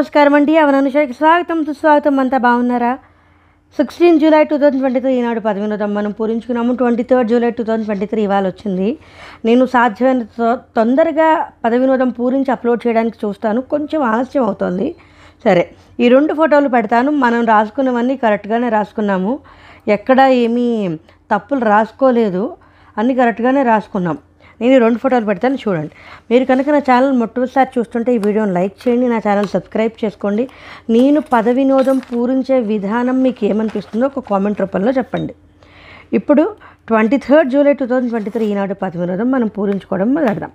నమస్కారం అండి అవనానుషాకి స్వాగతం సుస్వాగతం అంతా బాగున్నారా sixteen July two thousand twenty three Eenadu పది వినోదం మనం పూరించుకున్నాము twenty third July two thousand twenty three ఇవాళ వచ్చింది నేను సాధ్యమైన తొ- తొందరగా పద వినోదం పూరించి అప్లోడ్ చేయడానికి చూస్తాను కొంచెం ఆలస్యం అవుతుంది సరే ఈ రెండు ఫోటోలు పెడతాను మనం రాసుకున్నవన్నీ కరెక్ట్గానే రాసుకున్నాము ఎక్కడ ఏమీ తప్పులు రాసుకోలేదు అన్నీ కరెక్ట్గానే రాసుకున్నాం నేను ఈ రెండు ఫోటోలు పెడతాను చూడండి మీరు కనుక నా ఛానల్ మొట్టమొదటిసారి చూస్తుంటే ఈ వీడియోని లైక్ చేయండి నా ఛానల్ సబ్స్క్రైబ్ చేసుకోండి నేను పద వినోదం పూరించే విధానం మీకు ఏమనిపిస్తుందో ఒక కామెంట్ రూపంలో చెప్పండి ఇప్పుడు twenty third July two thousand twenty three Eenadu పద వినోదం మనం పూరించుకోవడం మొదలెడదాం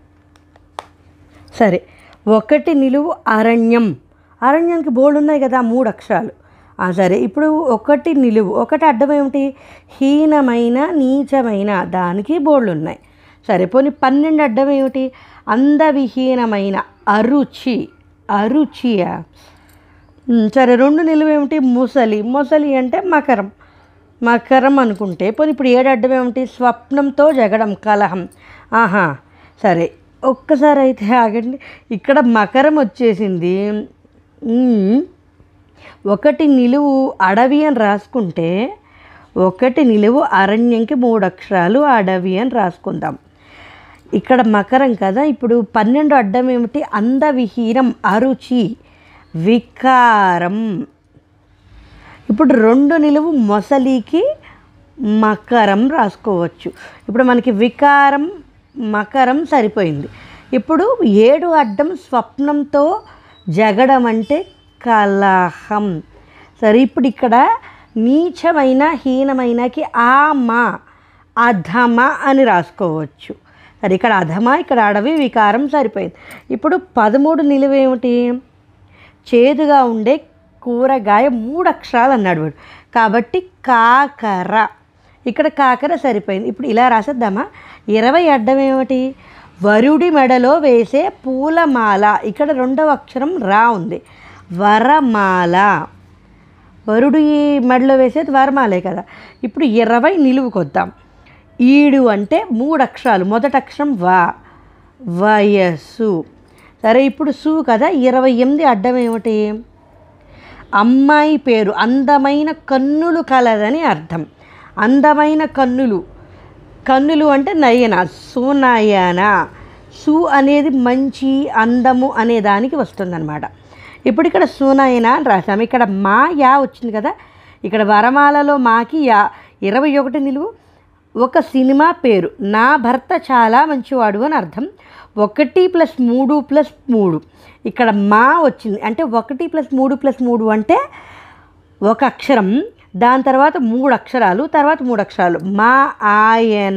సరే ఒకటి నిలువు అరణ్యం అరణ్యానికి బోర్డు ఉన్నాయి కదా మూడు అక్షరాలు ఆ, సరే ఇప్పుడు ఒకటి నిలువు ఒకటి అడ్డం ఏమిటి హీనమైన నీచమైన దానికి బోర్డులు ఉన్నాయి సరే పోనీ పన్నెండు అడ్డం ఏమిటి అందవిహీనమైన అరుచి అరుచియా ఉమ్, సరే రెండు నిలువు ఏమిటి ముసలి ముసలి అంటే మకరం మకరం అనుకుంటే పోనీ ఇప్పుడు ఏడు అడ్డం ఏమిటి స్వప్నంతో జగడం కలహం ఆహా సరే ఒక్కసారి అయితే ఆగండి ఇక్కడ మకరం వచ్చేసింది ఉమ్, ఒకటి నిలువు అడవి అని రాసుకుంటే ఒకటి నిలువు అరణ్యంకి మూడు అక్షరాలు అడవి అని రాసుకుందాం ఇక్కడ మకరం కదా ఇప్పుడు పన్నెండు అడ్డం ఏమిటి అందవిహీనం అరుచి వికారం ఇప్పుడు రెండు నిలువు మొసలికి మకరం రాసుకోవచ్చు ఇప్పుడు మనకి వికారం మకరం సరిపోయింది ఇప్పుడు ఏడు అడ్డం స్వప్నంతో జగడం అంటే కలహం సరే ఇప్పుడు ఇక్కడ నీచమైన హీనమైనకి ఆ మా అధమ అని రాసుకోవచ్చు సరే ఇక్కడ అధమ ఇక్కడ అడవి వికారం సరిపోయింది ఇప్పుడు పదమూడు నిలువేమిటి చేదుగా ఉండే కూరగాయ మూడు అక్షరాలు అన్నాడు వాడు కాబట్టి కాకర ఇక్కడ కాకర సరిపోయింది ఇప్పుడు ఇలా రాసేద్దామా ఇరవై అడ్డం ఏమిటి వరుడి మెడలో వేసే పూలమాల ఇక్కడ రెండవ అక్షరం రా ఉంది వరమాల వరుడు ఈ మెడలో వేసేది వరమాలే కదా ఇప్పుడు ఇరవై నిలువుకొద్దాం ఈడు అంటే మూడు అక్షరాలు మొదటి అక్షరం వా వయస్సు సరే ఇప్పుడు సు కదా ఇరవై ఎనిమిది అడ్డం ఏమిటి అమ్మాయి పేరు అందమైన కన్నులు కలదని అర్థం అందమైన కన్నులు కన్నులు అంటే నయన సునయన సు అనేది మంచి అందము అనే దానికి వస్తుందన్నమాట ఇప్పుడు ఇక్కడ సునయన అని రాసాం ఇక్కడ మా యా వచ్చింది కదా ఇక్కడ వరమాలలో మాకి యా ఇరవై ఒకటి నిలువు ఒక సినిమా పేరు నా భర్త చాలా మంచివాడు అని అర్థం ఒకటి ప్లస్ మూడు ప్లస్ మూడు ఇక్కడ మా వచ్చింది అంటే ఒకటి ప్లస్ మూడు ప్లస్ మూడు అంటే ఒక అక్షరం దాని తర్వాత మూడు అక్షరాలు తర్వాత మూడు అక్షరాలు మా ఆయన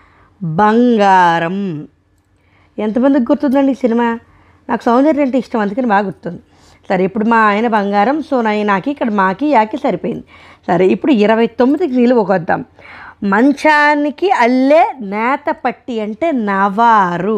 బంగారం ఎంతమందికి గుర్తుందండి ఈ సినిమా నాకు సౌందర్యం అంటే ఇష్టం అందుకని బాగా గుర్తుంది సరే ఇప్పుడు మా ఆయన బంగారం సో నాకి ఇక్కడ మాకి యాకి సరిపోయింది సరే ఇప్పుడు ఇరవై తొమ్మిదికి నిలువ కొద్దాం మంచానికి అల్లే నేత పట్టి అంటే నవారు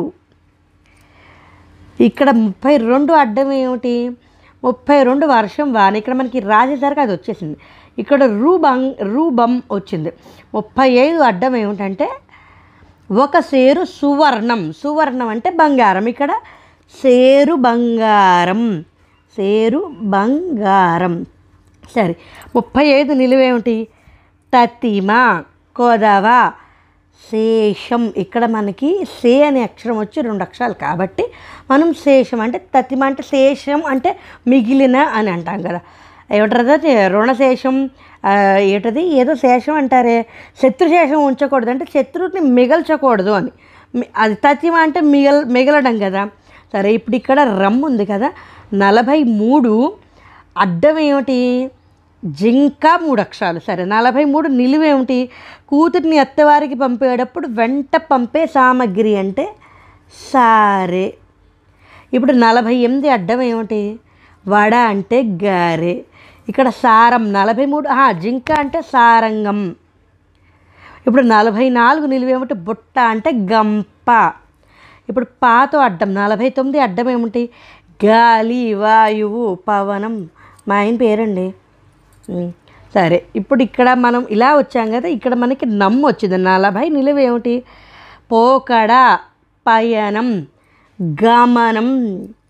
ఇక్కడ ముప్పై రెండు అడ్డం ఏమిటి ముప్పై రెండు వర్షం వాన ఇక్కడ మనకి రాసేసరికి అది వచ్చేసింది ఇక్కడ రూబం రూబం వచ్చింది ముప్పై ఐదు అడ్డం ఏమిటంటే ఒక సేరు సువర్ణం సువర్ణం అంటే బంగారం ఇక్కడ సేరు బంగారం సేరు బంగారం సరే ముప్పై ఐదు నిలువేమిటి తతిమ కొదవ శేషం ఇక్కడ మనకి సే అనే అక్షరం వచ్చి రెండు అక్షరాలు కాబట్టి మనం శేషం అంటే తతిమ అంటే శేషం అంటే మిగిలిన అని అంటాం కదా ఏమిటది రుణశేషం ఆ, ఏటది ఏదో శేషం అంటారే శత్రుశేషం ఉంచకూడదు అంటే శత్రువుని మిగల్చకూడదు అని మి- అది తతిమ అంటే మిగల్ మిగలడం కదా సరే ఇప్పుడు ఇక్కడ రమ్ ఉంది కదా నలభై మూడు అడ్డం ఏమిటి జింక మూడు అక్షరాలు సరే నలభై మూడు నిలువేమిటి కూతురిని అత్తవారికి పంపేటప్పుడు వెంట పంపే సామగ్రి అంటే సారే ఇప్పుడు నలభై ఎనిమిది అడ్డం ఏమిటి వడ అంటే గారె ఇక్కడ సారం నలభై మూడు ఆహా, జింక అంటే సారంగం ఇప్పుడు నలభై నాలుగు నిలువేమిటి బుట్ట అంటే గంప ఇప్పుడు పాతో అడ్డం నలభై తొమ్మిది అడ్డం ఏమిటి గాలి వాయువు పవనం మా ఆయన పేరండి ఉమ్, సరే ఇప్పుడు ఇక్కడ మనం ఇలా వచ్చాం కదా ఇక్కడ మనకి నమ్ము వచ్చింది నలభై నిలువ ఏమిటి పోకడ పయనం గమనం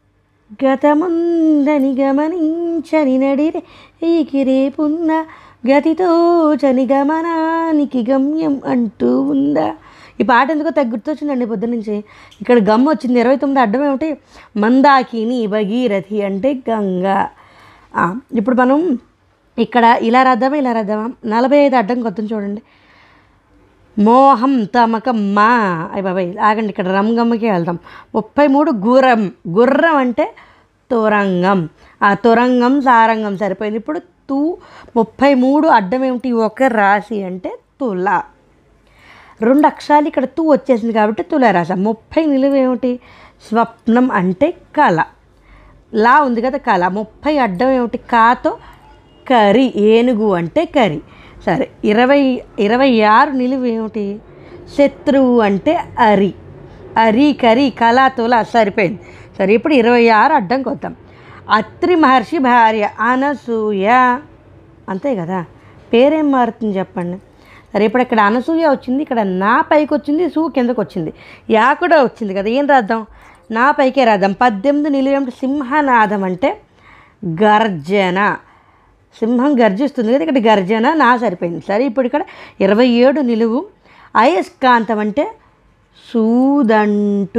గతముందని గమనించని నడిరే ఈకి రేపున్న గతితో చని గమనానికి గమ్యం అంటూ ఉందా ఈ పాట ఎందుకో తగ్గ గుర్తొచ్చిందండి పొద్దు నుంచి ఇక్కడ గమ్ వచ్చింది ఇరవై తొమ్మిది అడ్డం ఏమిటి మందాకిని భగీరథి అంటే గంగా ఆ, ఇప్పుడు మనం ఇక్కడ ఇలా రాద్దామా ఇలా రాద్దామా నలభై ఐదు అడ్డం కొత్త చూడండి మోహం తమకం మా అయ్య బాబాయ్ ఆగండి ఇక్కడ రంగమ్మకి వెళ్దాం ముప్పై మూడు గుర్రం గుర్రం అంటే తురంగం ఆ తురంగం సారంగం సరిపోయింది ఇప్పుడు తూ ముప్పై మూడు అడ్డం ఏమిటి ఒక రాశి అంటే తుల రెండు అక్షరాలు ఇక్కడ తూ వచ్చేసింది కాబట్టి తుల రాశి ముప్పై నిలువ ఏమిటి స్వప్నం అంటే కళ లా ఉంది కదా కళ ముప్పై అడ్డం ఏమిటి కాతో కరి ఏనుగు అంటే కరి సరే ఇరవై ఇరవై ఆరు నిలువు ఏమిటి శత్రువు అంటే అరి అరి కరి కళ తుల సరిపోయింది సరే ఇప్పుడు ఇరవై ఆరు అడ్డంకి వద్దాం అత్రి మహర్షి భార్య అనసూయ అంతే కదా పేరేం మారుతుంది చెప్పండి సరే ఇప్పుడు ఇక్కడ అనసూయ వచ్చింది ఇక్కడ నా పైకి వచ్చింది సూ కిందకు వచ్చింది యా కూడా వచ్చింది కదా ఏం రాద్దాం నా పైకే రాద్దాం పద్దెనిమిది నిలువేమిటి సింహనాదం అంటే గర్జన సింహం గర్జిస్తుంది కదా ఇక్కడ గర్జన నా సరిపోయింది సరే ఇప్పుడు ఇక్కడ ఇరవై ఏడు నిలువు అయస్కాంతం అంటే సూదంటు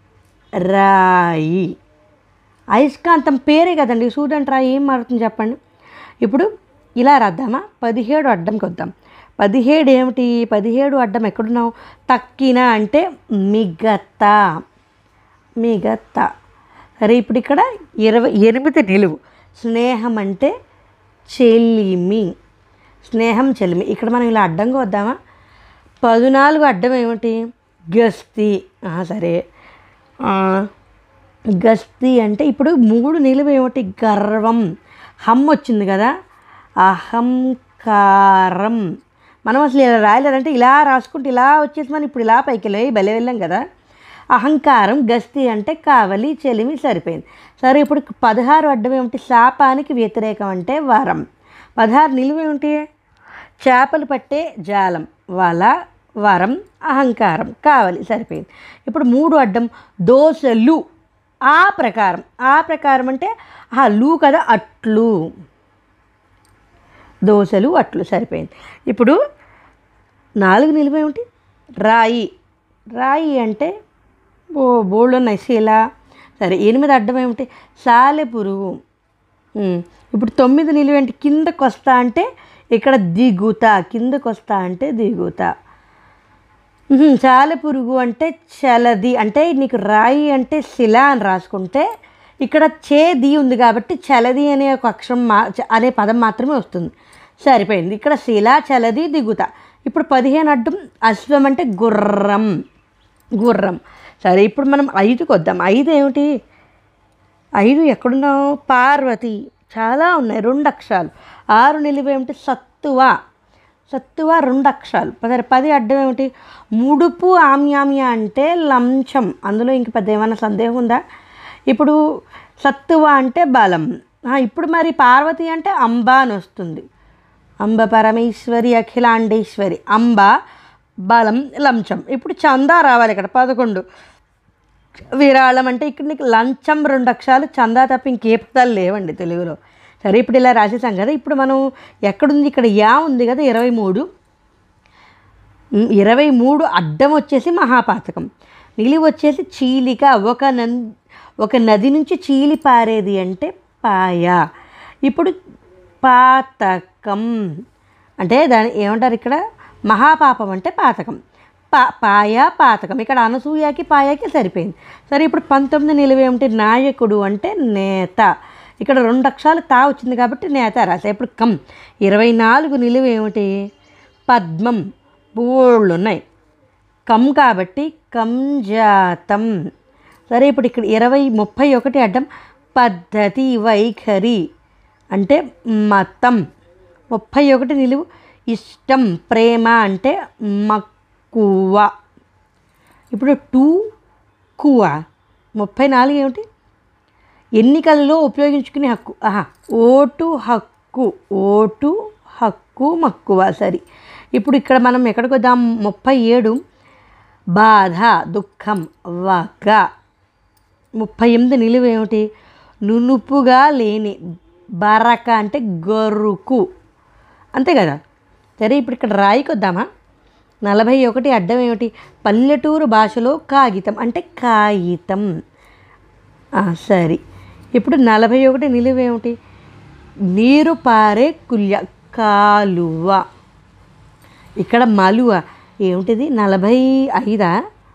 రాయి అయస్కాంతం పేరే కదండి సూదంటు రాయి ఏం మారుతుంది చెప్పండి ఇప్పుడు ఇలా రాద్దామా పదిహేడు అడ్డంకి వద్దాం పదిహేడు ఏమిటి పదిహేడు అడ్డం ఎక్కడున్నావు తక్కిన అంటే మిగత మిగత సరే ఇప్పుడు ఇక్కడ ఇరవై ఎనిమిది నిలువు స్నేహం అంటే చెలిమి స్నేహం చెలిమి ఇక్కడ మనం ఇలా అడ్డంగా వద్దామా పద్నాలుగు అడ్డం ఏమిటి గస్తీ ఆ, సరే ఆ, గస్తీ అంటే ఇప్పుడు మూడు నిలువ ఏమిటి గర్వం హమ్ వచ్చింది కదా అహంకారం మనం అసలు ఇలా రాయలేదంటే ఇలా రాసుకుంటే ఇలా వచ్చేసి మనం ఇప్పుడు ఇలా పైకి వెళ్ళి బలే వెళ్ళాం కదా అహంకారం గస్తీ అంటే కావలి చెలిమి సరిపోయింది సరే ఇప్పుడు పదహారు అడ్డం ఏమిటి శాపానికి వ్యతిరేకం అంటే వరం పదహారు నిలువ ఏమిటి చేపలు పట్టే జాలం వల వరం అహంకారం కావాలి సరిపోయింది ఇప్పుడు మూడు అడ్డం దోశలు ఆ ప్రకారం ఆ ప్రకారం అంటే ఆ లూ కదా అట్లు దోశలు అట్లు సరిపోయింది ఇప్పుడు నాలుగు నిలువ ఏమిటి రాయి రాయి అంటే బో బోళ్ళు ఉన్నాయి శీల సరే ఎనిమిది అడ్డం ఏమిటి సాలె పురుగు ఉమ్, ఇప్పుడు తొమ్మిది నిలువ ఏంటి కిందకు వస్తా అంటే ఇక్కడ దిగుతా కిందకు వస్తా అంటే దిగుతా ఉహుం, చాల పురుగు అంటే చలది అంటే నీకు రాయి అంటే శిల అని రాసుకుంటే ఇక్కడ చే ది ఉంది కాబట్టి చలది అనే ఒక అక్షరం మా చ- అనే పదం మాత్రమే వస్తుంది సరిపోయింది ఇక్కడ శిల చలది దిగుత ఇప్పుడు పదిహేను అడ్డం అశ్వం అంటే గుర్రం గుర్రం సరే ఇప్పుడు మనం ఐదుకి వద్దాం ఐదు ఏమిటి ఐదు ఎక్కడున్నావు పార్వతి చాలా ఉన్నాయి రెండు అక్షరాలు ఆరు నిలువ ఏమిటి సత్తువ సత్తువ రెండు అక్షరాలు సరే పది అడ్డం ఏమిటి ముడుపు ఆమ్యామ్య అంటే లంచం అందులో ఇంక పెద్ద ఏమైనా సందేహం ఉందా ఇప్పుడు సత్తువ అంటే బలం ఆ, ఇప్పుడు మరి పార్వతి అంటే అంబ అని వస్తుంది అంబ పరమేశ్వరి అఖిలాండేశ్వరి అంబ బలం లంచం ఇప్పుడు చందా రావాలి ఇక్కడ పదకొండు విరాళం అంటే ఇక్కడ నీకు లంచం రెండు అక్షరాలు చందా తప్ప ఇంకే పదాలు లేవండి తెలుగులో సరే ఇప్పుడు ఇలా రాసేసాం కదా ఇప్పుడు మనం ఎక్కడుంది ఇక్కడ యా ఉంది కదా ఇరవై మూడు ఉమ్, ఇరవై మూడు అడ్డం వచ్చేసి మహాపాతకం నిలువ వచ్చేసి చీలిక ఒక నం ఒక నది నుంచి చీలి పారేది అంటే పాయ ఇప్పుడు పాతకం అంటే దాని ఏమంటారు ఇక్కడ మహాపాపం అంటే పాతకం పా పాయ పాతకం ఇక్కడ అనసూయకి పాయకి సరిపోయింది సరే ఇప్పుడు పంతొమ్మిది నిలువ ఏమిటి నాయకుడు అంటే నేత ఇక్కడ రెండు అక్షరాలు తా వచ్చింది కాబట్టి నేత రాసా ఇప్పుడు కం ఇరవై నాలుగు నిలువ ఏమిటి పద్మం బోళ్ళు ఉన్నాయి కం కాబట్టి కంజాతం సరే ఇప్పుడు ఇక్కడ ఇరవై ముప్పై ఒకటి అడ్డం పద్ధతి వైఖరి అంటే మతం ముప్పై ఒకటి నిలువు ఇష్టం ప్రేమ అంటే మక్కువ ఇప్పుడు టూ కువ ముప్పై నాలుగు ఏమిటి ఎన్నికలలో ఉపయోగించుకునే హక్కు ఆహా ఓటు హక్కు ఓటు హక్కు మక్కువ సరి ఇప్పుడు ఇక్కడ మనం ఎక్కడికి వద్దాం ముప్పై ఏడు బాధ దుఃఖం వగ ముప్పై ఎనిమిది నిలువ ఏమిటి నునుపుగా లేని బరక అంటే గొర్రుకు అంతే కదా సరే ఇప్పుడు ఇక్కడ రాయికొద్దామా నలభై ఒకటి అడ్డం ఏమిటి పల్లెటూరు భాషలో కాగితం అంటే కాగితం ఆ, సరే ఇప్పుడు నలభై ఒకటి నిలువేమిటి నీరు పారే కుల్య కాలువ ఇక్కడ మలువ ఏమిటిది నలభై ఐదా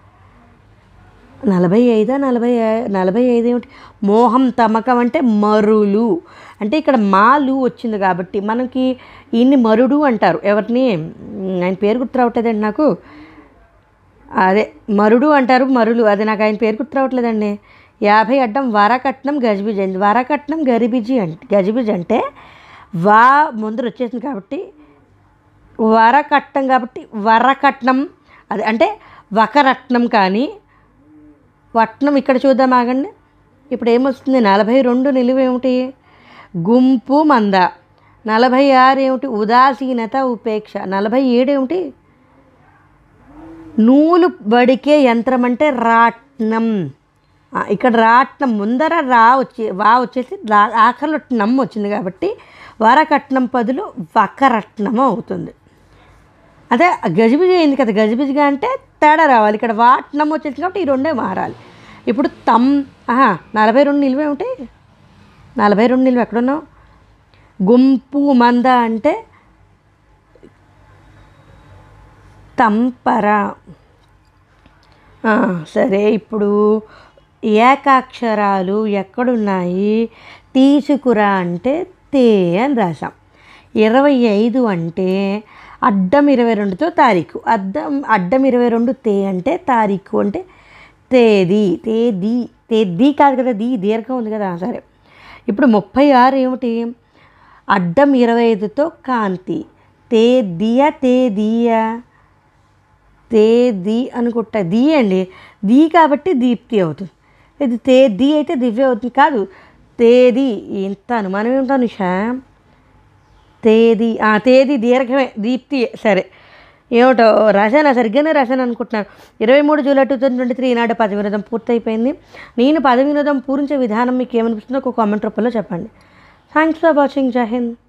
నలభై ఐదా నలభై ఐ- నలభై ఐదు ఏమిటి మోహం తమకం అంటే మరులు అంటే ఇక్కడ మాలు వచ్చింది కాబట్టి మనకి ఈయన్ని మరుడు అంటారు ఎవరిని ఉమ్, ఆయన పేరు గుర్తు రావట్లేదండి నాకు అదే మరుడు అంటారు మరులు అది నాకు ఆయన పేరు గుర్తు రావట్లేదండి యాభై అడ్డం వరకట్నం గజిబిజి అండి వరకట్నం గరిబిజి అంటే గజిబిజి అంటే వా ముందర వచ్చేసింది కాబట్టి వరకట్నం కాబట్టి వరకట్నం అది అంటే వకరత్నం కానీ వట్నం ఇక్కడ చూద్దాం ఆగండి ఇప్పుడు ఏమొస్తుంది నలభై రెండు నిలువేమిటి గుంపు మంద నలభై ఆరు ఏమిటి ఉదాసీనత ఉపేక్ష నలభై ఏడు ఏమిటి నూలు బడికే యంత్రం అంటే రాట్నం ఆ, ఇక్కడ రాట్నం ముందర రా వచ్చి వా వచ్చేసి రా ఆఖరిలో నమ్ వచ్చింది కాబట్టి వరకట్నం పదులు వకరట్నం అవుతుంది అదే గజిబిజి అయింది కదా గజిబిజిగా అంటే తేడా రావాలి ఇక్కడ వాట్నం వచ్చేసింది కాబట్టి ఈ రెండే మారాలి ఇప్పుడు తమ్ ఆహా నలభై రెండు నిలువే ఉంటాయి నలభై రెండు నిలువ ఎక్కడున్నావు గుంపు మంద అంటే తంపర ఆ, సరే ఇప్పుడు ఏకాక్షరాలు ఎక్కడున్నాయి తీసుకురా అంటే తే అని రాసాం ఇరవై ఐదు అంటే అడ్డం ఇరవై రెండుతో తారీఖు అద్దం అడ్డం ఇరవై రెండు తే అంటే తారీఖు అంటే తేదీ తేదీ తేదీ కాదు కదా దీ దీర్ఘం ఉంది కదా సరే ఇప్పుడు ముప్పై ఆరు ఏమిటి అడ్డం ఇరవై ఐదుతో కాంతి తేదీయ తేదీయ తేదీ అనుకుంటా దీ అండి దీ కాబట్టి దీప్తి అవుతుంది ఇది తేదీ అయితే దివ్య అవుతుంది కాదు తేదీ ఇంత అనుమానం ఏమిటో నిషా తేదీ ఆ తేదీ దీర్ఘమే దీప్తి సరే ఏమిటో రాశాను సరిగ్గానే రాశాను అనుకుంటున్నాను ఇరవై మూడు July two thousand twenty three Eenadu పదవి వినోదం పూర్తయిపోయింది నేను పదవి వినోదం పూరించే విధానం మీకు ఏమనిపిస్తుందో ఒక కామెంట్ రూపంలో చెప్పండి థ్యాంక్స్ ఫర్ వాచింగ్ జై హింద్